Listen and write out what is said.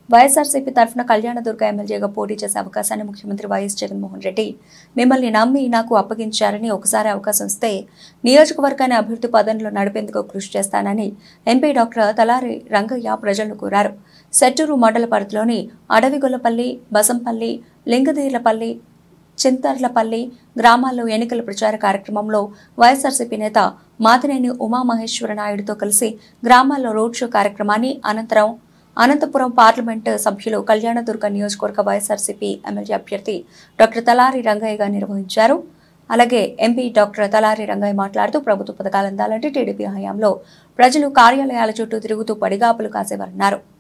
వైఎస్ఆర్సీపీ తరఫున కళ్యాణదుర్గ ఎమ్మెల్యేగా పోటీ చేసే అవకాశాన్ని ముఖ్యమంత్రి వైఎస్ జగన్మోహన్ రెడ్డి మిమ్మల్ని నమ్మి నాకు అప్పగించారని ఒకసారి అవకాశం ఇస్తే నియోజకవర్గాన్ని అభివృద్ధి పదంలో నడిపేందుకు కృషి చేస్తానని ఎంపీ డాక్టర్ తలారి రంగయ్య ప్రజలను కోరారు సెట్టూరు మండల పరిధిలోని అడవిగొల్లపల్లి బసంపల్లి లింగదీర్లపల్లి చింతర్లపల్లి గ్రామాల్లో ఎన్నికల ప్రచార కార్యక్రమంలో వైఎస్ఆర్సీపీ నేత మాతినేని ఉమామహేశ్వర నాయుడుతో కలిసి గ్రామాల్లో రోడ్ షో కార్యక్రమాన్ని అనంతరం అనంతపురం పార్లమెంటు సభ్యులు కళ్యాణదుర్గ నియోజకవర్గ వైఎస్ఆర్సీపీ ఎమ్మెల్యే అభ్యర్థి డాక్టర్ తలారి రంగయ్యగా నిర్వహించారు అలాగే ఎంపీ డాక్టర్ తలారి రంగయ్య మాట్లాడుతూ ప్రభుత్వ పథకాలు అందాలంటే టీడీపీ హయాంలో ప్రజలు కార్యాలయాల చుట్టూ తిరుగుతూ పడిగాపులు కాసేవారన్నారు